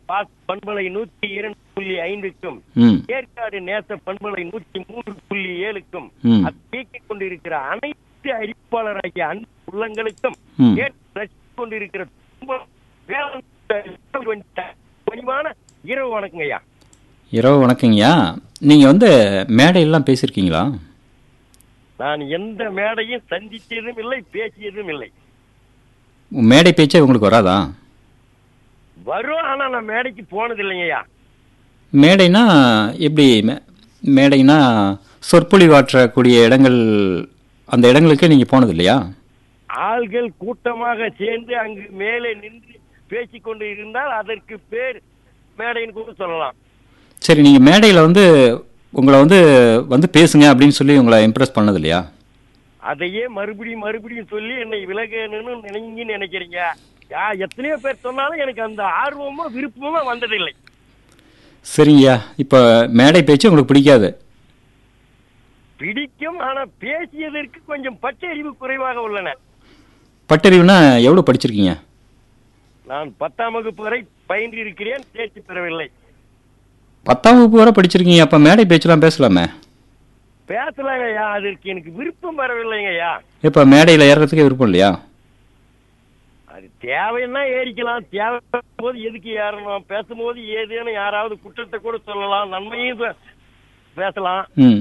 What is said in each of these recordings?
Pass பண்பலை நூத்தி இரண்டு புள்ளி ஐந்துக்கும் ம் ஏற்காடு நேச பண்பலை நூத்தி மூன்று புள்ளி ஏழுக்கும் ம் அதை இயக்கிக் கொண்டிருக்கிற அனைத்து அறிவிப்பாளராகிய அன்பு உள்ளங்களுக்கும் ம் கேட்டு ரசித்துக் கொண்டிருக்கிற துன்ப- வேளாண் பணிவான இரவு வணக்கங்க ஐயா இரவு வணக்கங்கய்யா நீங்கள் வந்து மேடையெல்லாம் பேசியிருக்கீங்களா நான் எந்த மேடையும் சந்தித்ததும் இல்லை பேசியதும் இல்லை மேடை பேச்சே உங்களுக்கு வராதா வரும் ஆனா நான் மேடைக்கு போனது இல்லைங்கய்யா மேடைனா எப்படி மே- மேடைனா சொற்பொழிவாற்றக்கூடிய இடங்கள் அந்த இடங்களுக்கு நீங்கள் போனது இல்லையா ஆள்கள் கூட்டமாக சேர்ந்து அங்கு மேலே நின்று பேசிக்கொண்டு இருந்தால் அதற்கு பேர் மேடைன்னு கூட சொல்லலாம் சரி நீங்கள் மேடையில் வந்து உங்களை வந்து வந்து பேசுங்க அப்படின்னு சொல்லி உங்களை இம்ப்ரெஸ் பண்ணது இல்லையா அதையே மறுபடியும் மறுபடியும் சொல்லி என்னை விலகணும்னு நினைங்கி நினைக்கிறீங்க யா எத்தனையோ பேர் சொன்னாலும் எனக்கு அந்த ஆர்வமோ விருப்பமோ வந்ததில்லை சரிங்கய்யா இப்போ மேடை பேச்சு உங்களுக்கு பிடிக்காது பிடிக்கும் ஆனா பேசியதற்கு கொஞ்சம் பச்சறிவு குறைவாக உள்ளன பட்டறிவுனா எவ்வளோ படிச்சிருக்கீங்க நான் பத்தாம் வகுப்பு வரை பயின்று இருக்கிறேன் தேர்ச்சி பெறவில்லை பத்தாம் வகுப்பு வரை படிச்சிருக்கீங்க அப்போ மேடை பேச்செல்லாம் பேசலாமே பேசலாங்க ஐயா அதற்கு எனக்கு விருப்பம் வரவில்லைங்க ஐயா இப்போ மேடையில் ஏறுறதுக்கே விருப்பம் இல்லையா அது தேவைன்னா ஏறிக்கலாம் தேவை போது எதுக்கு ஏறணும் பேசும்போது ஏதேனும் யாராவது குற்றத்தை கூட சொல்லலாம் நன்மையும் பே- பேசலாம் ம்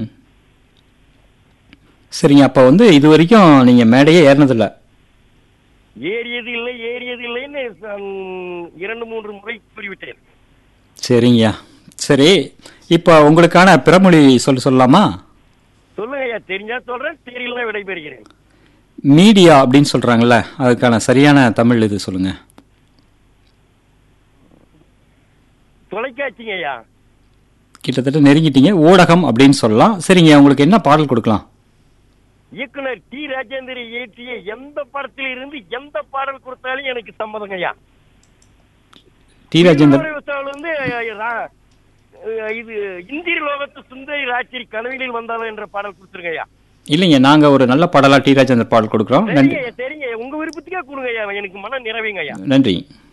சரிங்க அப்போ வந்து இது வரைக்கும் நீங்கள் மேடையே ஏறினதில்ல ஏறியது இல்லை ஏறியது இல்லைன்னு ஹம், இரண்டு மூன்று முறை கூறிவிட்டேன் சரிங்கய்யா சரி இப்போ உங்களுக்கான பிறமொழி சொல்ல சொல்லலாமா சொல்லுங்க ஐயா தெரிஞ்சா சொல்றேன் தெரியல விடைபெறுகிறேன் மீடியா அப்படின்னு சொல்கிறாங்கல்ல அதுக்கான சரியான தமிழ் இது சொல்லுங்கள் தொலைக்காட்சிங்க ஐயா கிட்டத்தட்ட நெருங்கிட்டீங்க ஊடகம் அப்படின்னு சொல்லலாம் சரிங்க உங்களுக்கு என்ன பாடல் கொடுக்கலாம் இயக்குனர் டி ராஜேந்திர இயற்றிய எந்த படத்தில் இருந்து எந்த பாடல் கொடுத்தாலும் எனக்கு சம்மதங்க ஐயா டி ராஜேந்தர் விவசாயம் வந்து அஹ், ரா- அஹ், இது இந்திர லோகத்து சுந்தரி ராட்சிரி கனவிலில் வந்தாலும் என்ற பாடல் கொடுத்துருங்க ஐயா இல்லைங்க நாங்கள் ஒரு நல்ல பாடலாக டி ராஜேந்தர் பாடல் கொடுக்குறோம் சரிங்க நன்றி ஐயா, சரிங்க ஐயா. உங்க விருப்பத்துக்கே கொடுங்க ஐயா எனக்கு மன நிறைவுங்க ஐயா நன்றி